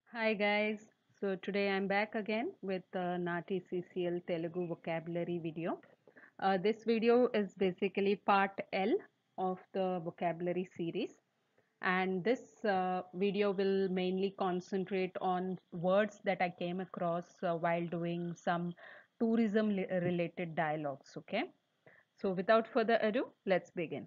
Hi guys. So today I'm back again with uh, Nati CCL Telugu vocabulary video. Uh, this video is basically part L of the vocabulary series and this uh, video will mainly concentrate on words that I came across uh, while doing some tourism li- related dialogues okay so without further ado let's begin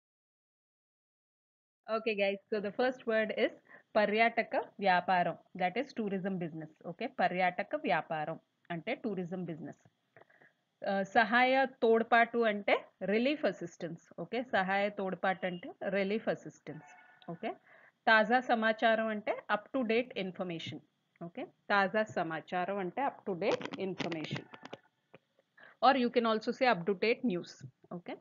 okay guys so the first word is పర్యాటక వ్యాపారం that is tourism business okay పర్యాటక వ్యాపారం అంటే tourism business సహాయ తోడ్పాటు అంటే relief assistance okay సహాయ తోడ్పాటు అంటే రిలీఫ్ అసిస్టెన్స్ ఓకే తాజా సమాచారం అంటే up to date information okay తాజా సమాచారం అంటే up to date information or you can also say up to date news okay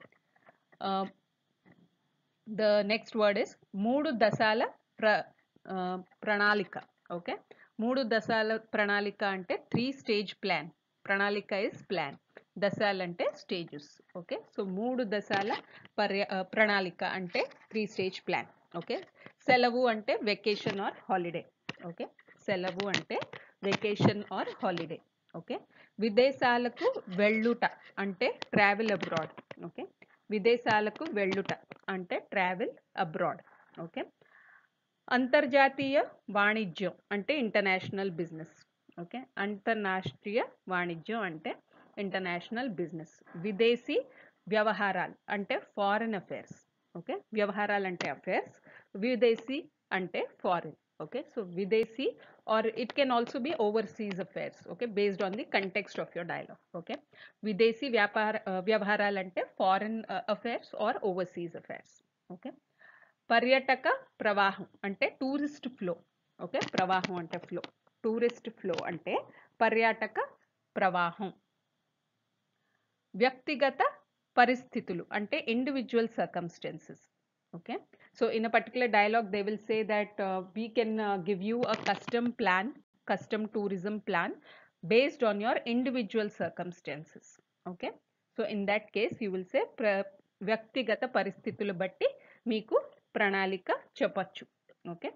the next word is మూడు దశాల ప్ర ఆ, ప్రణాళిక ఓకే మూడు దశాల ప్రణాళిక అంటే త్రీ స్టేజ్ ప్లాన్ ప్రణాళిక ఇస్ ప్లాన్ దశాలు అంటే స్టేజెస్ ఓకే సో మూడు దశాల పర్య ఆ, ప్రణాళిక అంటే త్రీ స్టేజ్ ప్లాన్ ఓకే సెలవు అంటే వెకేషన్ ఆర్ హాలిడే ఓకే సెలవు అంటే వెకేషన్ ఆర్ హాలిడే ఓకే విదేశాలకు వెళ్ళుట అంటే ట్రావెల్ అబ్రాడ్ ఓకే విదేశాలకు వెళ్ళుట అంటే ట్రావెల్ అబ్రాడ్ ఓకే అంతర్జాతీయ వాణిజ్యం అంటే ఇంటర్నేషనల్ బిజినెస్ ఓకే అంతర్రాష్ట్రీయ వాణిజ్యం అంటే ఇంటర్నేషనల్ బిజినెస్ విదేశీ వ్యవహారాలు అంటే ఫారిన్ అఫైర్స్ ఓకే వ్యవహారాలు అంటే అఫైర్స్ విదేశీ అంటే ఫారిన్ ఓకే సో విదేశీ or it can also be overseas affairs okay based on the context of your dialogue okay విదేశీ వ్యాపార వ్యవహారాలు అంటే foreign affairs or overseas affairs okay పర్యాటక ప్రవాహం అంటే టూరిస్ట్ ఫ్లో ఓకే ప్రవాహం అంటే ఫ్లో టూరిస్ట్ ఫ్లో అంటే పర్యాటక ప్రవాహం వ్యక్తిగత పరిస్థితులు అంటే individual circumstances okay so in a particular dialogue they will say that uh, we can uh, give you a custom plan custom tourism plan based on your individual circumstances okay so in that case you will say ప్ర వ్యక్తిగత పరిస్థితులు బట్టి మీకు ప్రణాళిక చెప్పచ్చు okay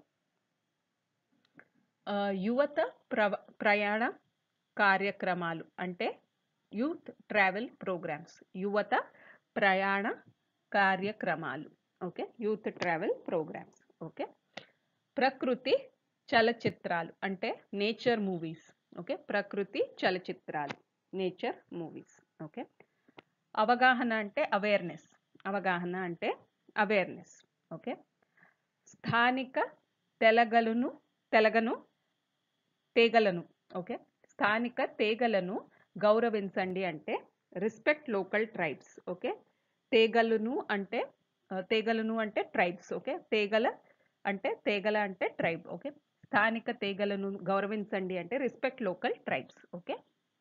యువత ప్రవ ప్రయాణ కార్యక్రమాలు అంటే యూత్ ట్రావెల్ ప్రోగ్రామ్స్ యువత ప్రయాణ కార్యక్రమాలు okay youth travel programmes okay ప్రకృతి చలచిత్రాలు అంటే నేచర్ మూవీస్ ఓకే ప్రకృతి చలచిత్రాలు నేచర్ మూవీస్ ఓకే అవగాహన అంటే అవేర్నెస్ అవగాహన అంటే అవేర్నెస్ ఓకే స్థానిక తెలగలను తెలగను తీగలను ఓకే స్థానిక తీగలను గౌరవించండి అంటే రెస్పెక్ట్ లోకల్ ట్రైబ్స్ ఓకే తీగలను అంటే ఆ, తీగలను అంటే ట్రైబ్స్ ఓకే తీగల అంటే తీగల అంటే ట్రైబ్ ఓకే స్థానిక తీగలను గౌరవించండి అంటే రెస్పెక్ట్ లోకల్ ట్రైబ్స్ ఓకే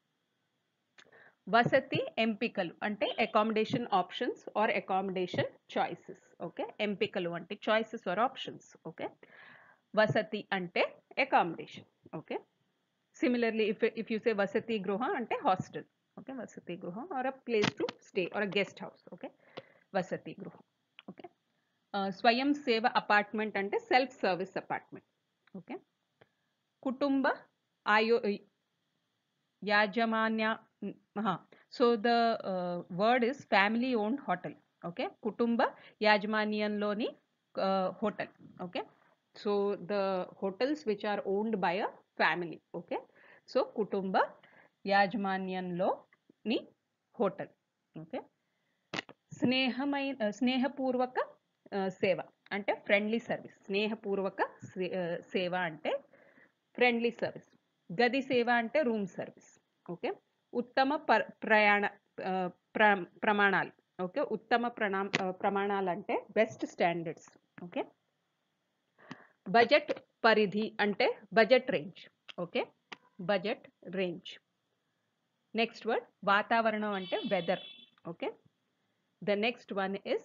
వసతి ఎంపికలు అంటే accommodation options or accommodation choices okay ఎంపికలు అంటే చాయిసెస్ ఆర్ ఆప్షన్స్ ఓకే వసతి అంటే accommodation okay similarly if if you say వసతి గృహ అంటే హాస్టల్ ఓకే వసతి గృహ or a place to stay or a guest house okay వసతి గృహ ఓకే స్వయం సేవ అపార్ట్మెంట్ అంటే సెల్ఫ్ సర్వీస్ అపార్ట్మెంట్ ఓకే కుటుంబ ఆయో యాజమాన్య so the word is family owned hotel okay కుటుంబ యాజమాన్యంలోని hotel okay so the hotels which are owned by a family okay so కుటుంబ యాజమాన్యంలోని హోటల్ ఓకే స్నేహమైన స్నేహపూర్వక ఆ, సేవ అంటే ఫ్రెండ్లీ సర్వీస్ స్నేహపూర్వక సే- ఆ, సేవ అంటే ఫ్రెండ్లీ సర్వీస్ గది సేవ అంటే రూమ్ సర్వీస్ ఓకే ఉత్తమ ప- ప్రయాణ ఆ, ప్ర ప్రమాణాలు ఓకే ఉత్తమ ప్రణా ఆ, ప్రమాణాలు అంటే బెస్ట్ స్టాండర్డ్స్ ఓకే బడ్జెట్ పరిధి అంటే budget range okay budget range next word వాతావరణం అంటే weather okay the next one is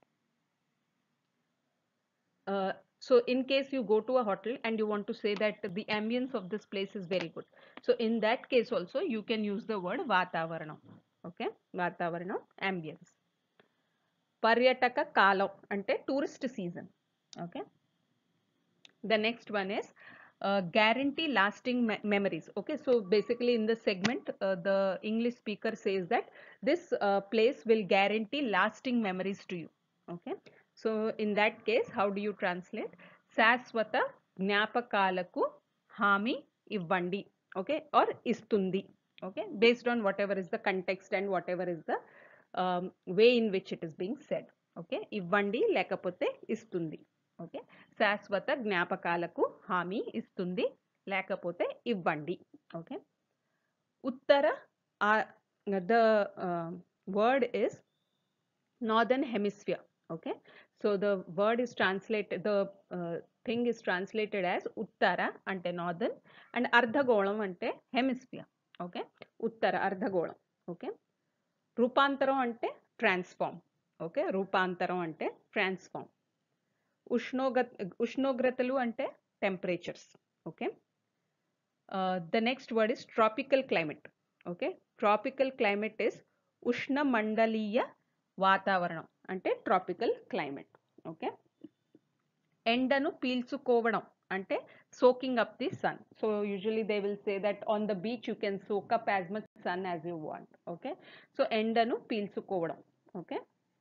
uh, so in case you go to a hotel and you want to say that the ambience of this place is very good so in that case also you can use the word vatavaranam okay vatavaranam ambience పర్యాటక కాలం అంటే tourist season okay the next one is uh, guarantee lasting me- memories okay so basically in this segment uh, the english speaker says that this uh, place will guarantee lasting memories to you okay so in that case how do you translate శాశ్వత జ్ఞాపకాలకు హామీ ఇవ్వండి okay or ఇస్తుంది okay based on whatever is the context and whatever is the way in which it is being said okay ఇవ్వండి లేకపోతే ఇస్తుంది okay శాశ్వత జ్ఞాపకాలకు హామీ ఇస్తుంది లేకపోతే ఇవ్వండి ఓకే ఉత్తర the word is northern hemisphere okay so the word is translated the thing is translated as ఉత్తర అంటే నార్దర్న్ అండ్ అర్ధగోళం అంటే హెమిస్ఫియర్ ఓకే ఉత్తర అర్ధగోళం ఓకే రూపాంతరం అంటే ట్రాన్స్ఫార్మ్ ఓకే రూపాంతరం అంటే ట్రాన్స్ఫార్మ్ ఉష్ణోగ ఉష్ణోగ్రతలు అంటే temperatures okay the next word is tropical climate okay tropical climate is ఉష్ణమండలీయ వాతావరణం అంటే ట్రాపికల్ క్లైమేట్ ఓకే ఎండను పీల్చుకోవడం అంటే soaking up the sun so usually they will say that on the beach you can soak up as much sun as you want okay so ఎండను పీల్చుకోవడం okay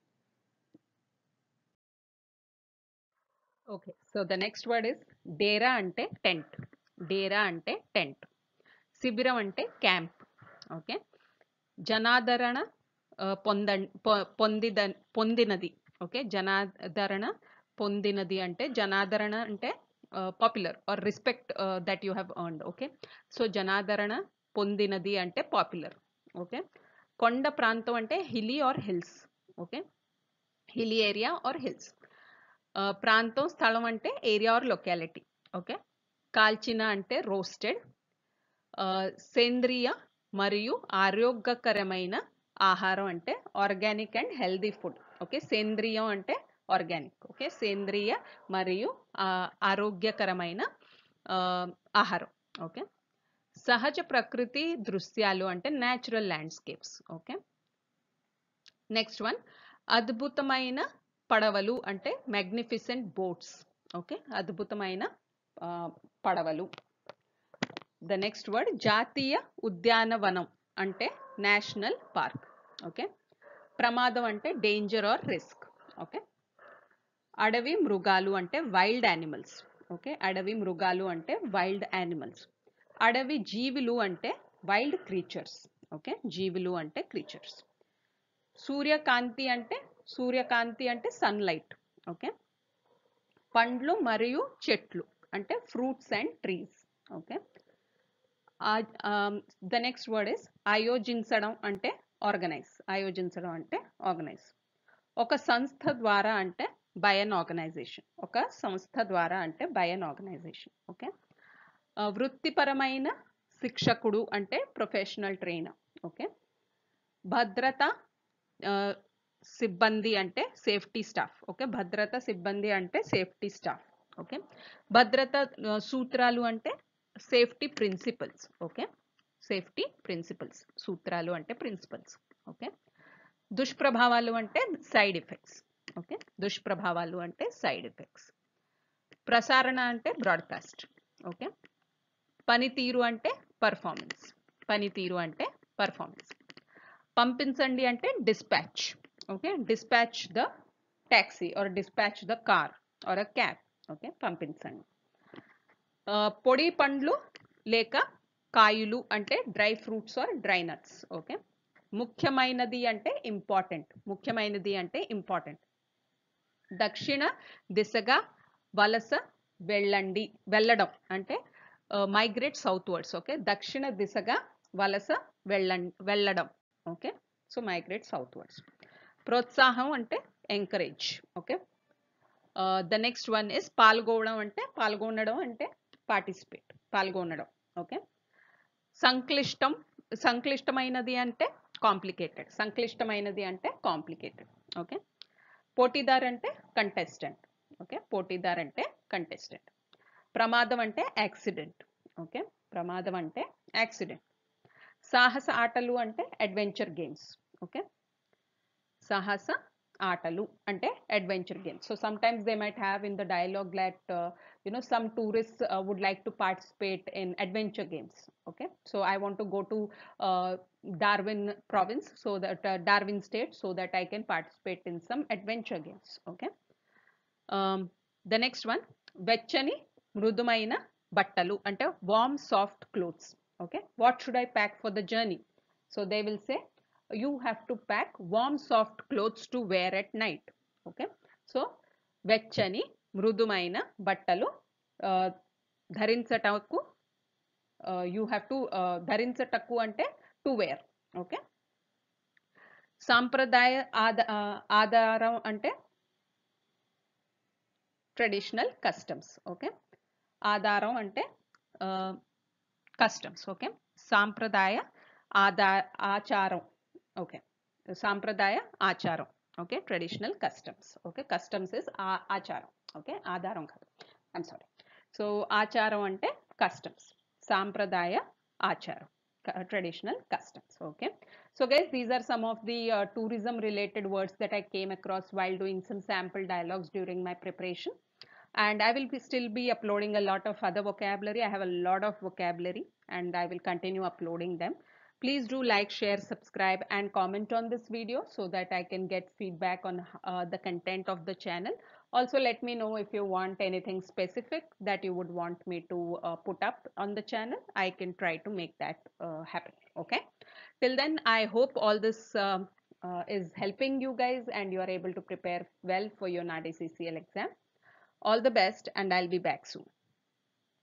okay so the next word is డేరా అంటే tent డేరా అంటే tent శిబిరం అంటే camp okay జనాదరణ పొంద పొందిద పొందినది ఓకే జనాదరణ పొందినది అంటే జనాదరణ అంటే popular or respect that you have earned okay so జనాదరణ పొందినది అంటే పాపులర్ ఓకే కొండ ప్రాంతం అంటే hilly or hills okay hilly area or hills ప్రాంతం స్థలం అంటే ఏరియా ఆర్ లొకాలిటీ ఓకే కాల్చిన అంటే రోస్టెడ్ సేంద్రియ మరియు ఆరోగ్యకరమైన ఆహారం అంటే organic and healthy food okay సేంద్రియం అంటే ఆర్గానిక్ ఓకే సేంద్రియ మరియు ఆరోగ్యకరమైన ఆహారం ఓకే సహజ ప్రకృతి దృశ్యాలు అంటే natural landscapes okay next one అద్భుతమైన పడవలు అంటే మ్యాగ్నిఫిసెంట్ బోట్స్ ఓకే అద్భుతమైన పడవలు ద నెక్స్ట్ వర్డ్ జాతీయ ఉద్యానవనం అంటే నేషనల్ పార్క్ ఓకే ప్రమాదం అంటే డేంజర్ ఆర్ రిస్క్ ఓకే అడవి మృగాలు అంటే వైల్డ్ యానిమల్స్ ఓకే అడవి మృగాలు అంటే వైల్డ్ యానిమల్స్ అడవి జీవులు అంటే వైల్డ్ క్రీచర్స్ ఓకే జీవులు అంటే క్రీచర్స్ సూర్యకాంతి అంటే సూర్యకాంతి అంటే సన్లైట్ ఓకే పండ్లు మరియు చెట్లు అంటే fruits and trees okay the next word is ఆయోజించడం అంటే ఆర్గనైజ్ ఆయోజించడం అంటే ఆర్గనైజ్ ఒక సంస్థ ద్వారా అంటే బై అన్ ఆర్గనైజేషన్ ఒక సంస్థ ద్వారా అంటే బై అన్ ఆర్గనైజేషన్ ఓకే వృత్తిపరమైన శిక్షకుడు అంటే ప్రొఫెషనల్ ట్రైనర్ ఓకే భద్రత సిబ్బంది అంటే సేఫ్టీ స్టాఫ్ ఓకే భద్రత సిబ్బంది అంటే సేఫ్టీ స్టాఫ్ ఓకే భద్రత సూత్రాలు అంటే safety principles okay safety principles సూత్రాలు అంటే ప్రిన్సిపల్స్ ఓకే దుష్ప్రభావాలు అంటే సైడ్ ఎఫెక్ట్స్ ఓకే దుష్ప్రభావాలు అంటే సైడ్ ఎఫెక్ట్స్ ప్రసారణ అంటే బ్రాడ్కాస్ట్ ఓకే పనితీరు అంటే పర్ఫార్మెన్స్ పనితీరు అంటే పర్ఫార్మెన్స్ పంపించండి అంటే dispatch okay dispatch the taxi or dispatch the car or uh cab okay పంపించండి పొడి పండ్లు లేక కాయలు అంటే dry fruits or dry nuts okay ముఖ్యమైనది అంటే ఇంపార్టెంట్ ముఖ్యమైనది అంటే ఇంపార్టెంట్ దక్షిణ దిశగా వలస వెళ్ళండి వెళ్ళడం అంటే మైగ్రేట్ సౌత్ వర్డ్స్ ఓకే దక్షిణ దిశగా వలస వెళ్ళ వెళ్ళడం okay so migrate southwards ప్రోత్సాహం అంటే encourage okay the next one is పాల్గొనడం అంటే పాల్గొనడం అంటే పార్టిసిపేట్ పాల్గొనడం ఓకే సంక్లిష్టం సంక్లిష్టమైనది అంటే కాంప్లికేటెడ్ సంక్లిష్టమైనది అంటే కాంప్లికేటెడ్ ఓకే పోటీదార్ అంటే కంటెస్టెంట్ ఓకే పోటీదార్ అంటే కంటెస్టెంట్ ప్రమాదం అంటే యాక్సిడెంట్ ఓకే ప్రమాదం అంటే యాక్సిడెంట్ సాహస ఆటలు అంటే అడ్వెంచర్ గేమ్స్ ఓకే సాహస ఆటలు అంటే adventure games. So sometimes they might have in the dialogue that uh, you know some tourists uh, would like to participate in adventure games. Okay, so I want to go to uh, Darwin province, so that uh, Darwin state, so that I can participate in some adventure games. Okay. Um, the next one, వెచ్చని మృదుమైన బట్టలు అంటే warm soft clothes okay what should I pack for the journey so they will say you have to pack warm soft clothes to wear at night okay so వెచ్చని మృదుమైన బట్టలు ఆ, ధరించటకు you have to ధరించటకు అంటే to wear okay సాంప్రదాయ ఆద ఆ, ఆధారం అంటే ట్రెడిషనల్ కస్టమ్స్ ఓకే ఆధారం అంటే కస్టమ్స్ ఓకే సాంప్రదాయ ఆదా ఆచారం ఓకే సాంప్రదాయ ఆచారం okay traditional customs okay customs is ఆచారం ఓకే ఆధారం కాదు ఐమ్ సారీ సో ఆచారం అంటే కస్టమ్స్ సాంప్రదాయ ఆచారం traditional customs okay so guys these are some of the uh, tourism related words that i came across while doing some sample dialogues during my preparation and i will be still be uploading a lot of other vocabulary i have a lot of vocabulary and i will continue uploading them please do like share subscribe and comment on this video so that i can get feedback on uh, the content of the channel also let me know if you want anything specific that you would want me to uh, put up on the channel i can try to make that uh, happen okay till then i hope all this um, uh, is helping you guys and you are able to prepare well for your NADI CCL exam all the best and i'll be back soon